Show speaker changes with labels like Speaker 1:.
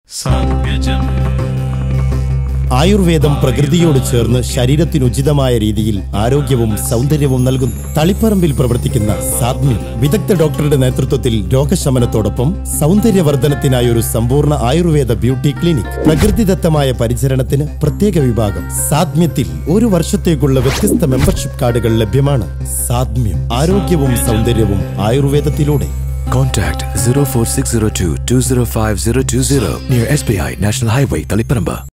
Speaker 1: സാമ്യജം
Speaker 2: ആയുർവേദം പ്രകൃതിയോട് ചേർന്ന് ശരീരത്തിന് ഉചിതമായ രീതിയിൽ ആരോഗ്യവും സൗന്ദര്യവും നൽകുന്നു തളിപ്പറമ്പിൽ പ്രവർത്തിക്കുന്ന സാദ്മ്യം വിദഗ്ധ ഡോക്ടറുടെ നേതൃത്വത്തിൽ രോഗശമനത്തോടൊപ്പം സൗന്ദര്യവർദ്ധനത്തിനായി ഒരു സമ്പൂർണ്ണ ആയുർവേദ ബ്യൂട്ടി ക്ലിനിക് പ്രകൃതിദത്തമായ പരിചരണത്തിന് പ്രത്യേക വിഭാഗം സാദ്മ്യത്തിൽ ഒരു വർഷത്തേക്കുള്ള വ്യത്യസ്ത മെമ്പർഷിപ്പ് കാർഡുകൾ ലഭ്യമാണ് സാദ്മ്യം ആരോഗ്യവും സൗന്ദര്യവും ആയുർവേദത്തിലൂടെ
Speaker 3: Contact 04602 205 020 near SBI National Highway, Taliparamba.